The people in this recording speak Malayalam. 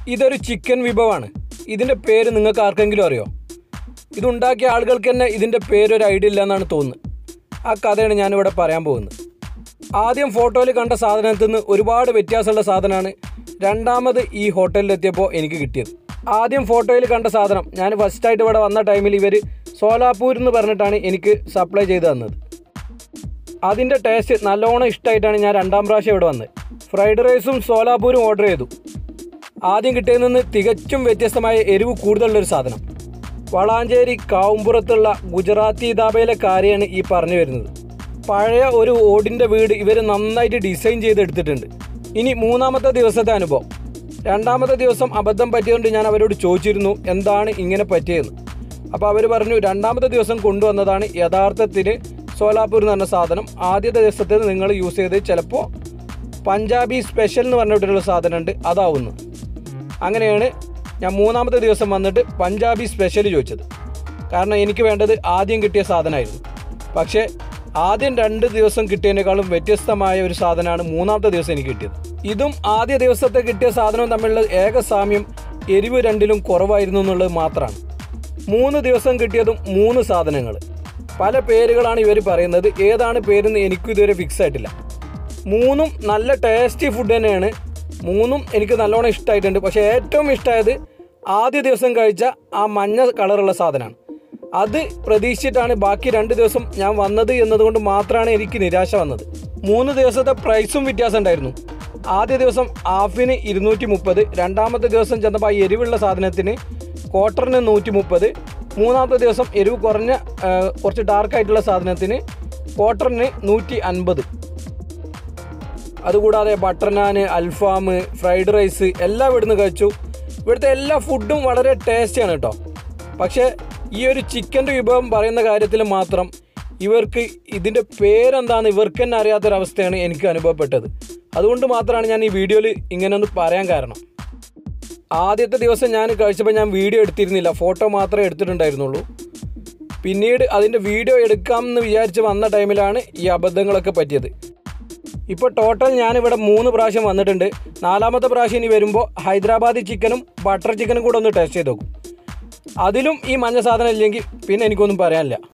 ഇതൊരു ചിക്കൻ വിഭവമാണ് ഇതിൻ്റെ പേര് നിങ്ങൾക്ക് ആർക്കെങ്കിലും അറിയോ ഇതുണ്ടാക്കിയ ആളുകൾക്ക് തന്നെ ഇതിൻ്റെ പേരൊരു ഐഡിയ ഇല്ല എന്നാണ് തോന്നുന്നത് ആ കഥയാണ് ഞാനിവിടെ പറയാൻ പോകുന്നത് ആദ്യം ഫോട്ടോയിൽ കണ്ട സാധനത്തിൽ നിന്ന് ഒരുപാട് വ്യത്യാസമുള്ള സാധനമാണ് രണ്ടാമത് ഈ ഹോട്ടലിലെത്തിയപ്പോൾ എനിക്ക് കിട്ടിയത് ആദ്യം ഫോട്ടോയിൽ കണ്ട സാധനം ഞാൻ ഫസ്റ്റായിട്ട് ഇവിടെ വന്ന ടൈമിൽ ഇവർ സോലാപൂർ എന്ന് പറഞ്ഞിട്ടാണ് എനിക്ക് സപ്ലൈ ചെയ്ത് തന്നത് അതിൻ്റെ ടേസ്റ്റ് നല്ലോണം ഇഷ്ടമായിട്ടാണ് ഞാൻ രണ്ടാം പ്രാവശ്യം ഇവിടെ വന്നത് ഫ്രൈഡ് റൈസും സോലാപൂരും ഓർഡർ ചെയ്തു ആദ്യം കിട്ടിയതിൽ നിന്ന് തികച്ചും വ്യത്യസ്തമായ എരിവ് കൂടുതലുള്ളൊരു സാധനം വളാഞ്ചേരി കാവുമ്പുറത്തുള്ള ഗുജറാത്തി ദാബയിലെ കാര്യമാണ് ഈ പറഞ്ഞു വരുന്നത് പഴയ ഒരു ഓടിൻ്റെ വീട് ഇവർ നന്നായിട്ട് ഡിസൈൻ ചെയ്തെടുത്തിട്ടുണ്ട് ഇനി മൂന്നാമത്തെ ദിവസത്തെ അനുഭവം രണ്ടാമത്തെ ദിവസം അബദ്ധം പറ്റിയതുകൊണ്ട് ഞാൻ അവരോട് ചോദിച്ചിരുന്നു എന്താണ് ഇങ്ങനെ പറ്റിയതെന്ന് അപ്പോൾ അവർ പറഞ്ഞു രണ്ടാമത്തെ ദിവസം കൊണ്ടുവന്നതാണ് യഥാർത്ഥത്തിൽ സോലാപൂർ എന്ന് പറഞ്ഞ സാധനം ആദ്യത്തെ ദിവസത്തിൽ നിങ്ങൾ യൂസ് ചെയ്ത് ചിലപ്പോൾ പഞ്ചാബി സ്പെഷ്യൽ എന്ന് പറഞ്ഞിട്ടുള്ള സാധനമുണ്ട് അതാവുന്നു അങ്ങനെയാണ് ഞാൻ മൂന്നാമത്തെ ദിവസം വന്നിട്ട് പഞ്ചാബി സ്പെഷ്യൽ ചോദിച്ചത് കാരണം എനിക്ക് വേണ്ടത് ആദ്യം കിട്ടിയ സാധനമായിരുന്നു പക്ഷേ ആദ്യം രണ്ട് ദിവസം കിട്ടിയതിനേക്കാളും വ്യത്യസ്തമായ ഒരു സാധനമാണ് മൂന്നാമത്തെ ദിവസം എനിക്ക് കിട്ടിയത് ഇതും ആദ്യ ദിവസത്തെ കിട്ടിയ സാധനവും തമ്മിലുള്ള ഏക സാമ്യം എരിവ് രണ്ടിലും കുറവായിരുന്നു എന്നുള്ളത് മാത്രമാണ് മൂന്ന് ദിവസം കിട്ടിയതും മൂന്ന് സാധനങ്ങൾ പല പേരുകളാണ് ഇവർ പറയുന്നത് ഏതാണ് പേരെന്ന് എനിക്കും ഇതുവരെ ഫിക്സ് ആയിട്ടില്ല മൂന്നും നല്ല ടേസ്റ്റി ഫുഡ് തന്നെയാണ് മൂന്നും എനിക്ക് നല്ലോണം ഇഷ്ടമായിട്ടുണ്ട് പക്ഷേ ഏറ്റവും ഇഷ്ടമായത് ആദ്യ ദിവസം കഴിച്ച ആ മഞ്ഞ കളറുള്ള സാധനമാണ് അത് പ്രതീക്ഷിച്ചിട്ടാണ് ബാക്കി രണ്ട് ദിവസം ഞാൻ വന്നത് എന്നതുകൊണ്ട് മാത്രമാണ് എനിക്ക് നിരാശ വന്നത് മൂന്ന് ദിവസത്തെ പ്രൈസും വ്യത്യാസം ഉണ്ടായിരുന്നു ആദ്യ ദിവസം ഹാഫിന് ഇരുന്നൂറ്റി മുപ്പത് രണ്ടാമത്തെ ദിവസം ചെന്നപ്പോൾ ആ എരിവുള്ള സാധനത്തിന് ക്വാർട്ടറിന് നൂറ്റി മുപ്പത് മൂന്നാമത്തെ ദിവസം എരിവ് കുറഞ്ഞ ആ, കുറച്ച് ഡാർക്കായിട്ടുള്ള സാധനത്തിന് ക്വാർട്ടറിന് നൂറ്റി അൻപത് അതുകൂടാതെ ബട്ടർ നാൻ അൽഫാം ഫ്രൈഡ് റൈസ് എല്ലാം ഇവിടുന്ന് കഴിച്ചു ഇവിടുത്തെ എല്ലാ ഫുഡും വളരെ ടേസ്റ്റിയാണ് കേട്ടോ പക്ഷേ ഈ ഒരു ചിക്കൻ്റെ വിഭവം പറയുന്ന കാര്യത്തിൽ മാത്രം ഇവർക്ക് ഇതിൻ്റെ പേരെന്താണെന്ന് ഇവർക്ക് തന്നെ അറിയാത്തൊരവസ്ഥയാണ് എനിക്ക് അനുഭവപ്പെട്ടത് അതുകൊണ്ട് മാത്രമാണ് ഞാൻ ഈ വീഡിയോയിൽ ഇങ്ങനെ ഒന്ന് പറയാൻ കാരണം ആദ്യത്തെ ദിവസം ഞാൻ കഴിച്ചപ്പോൾ ഞാൻ വീഡിയോ എടുത്തിരുന്നില്ല ഫോട്ടോ മാത്രമേ എടുത്തിട്ടുണ്ടായിരുന്നുള്ളൂ പിന്നീട് അതിൻ്റെ വീഡിയോ എടുക്കാം എന്ന് വിചാരിച്ച് വന്ന ടൈമിലാണ് ഈ അബദ്ധങ്ങളൊക്കെ പറ്റിയത് ഇപ്പോൾ ടോട്ടൽ ഞാനിവിടെ മൂന്ന് പ്രാവശ്യം വന്നിട്ടുണ്ട് നാലാമത്തെ പ്രാവശ്യം ഇനി വരുമ്പോൾ ഹൈദരാബാദി ചിക്കനും ബട്ടർ ചിക്കനും കൂടെ ഒന്ന് ടേസ്റ്റ് ചെയ്ത് നോക്കും അതിലും ഈ മഞ്ഞ സാധനം ഇല്ലെങ്കിൽ പിന്നെ എനിക്കൊന്നും പറയാനില്ല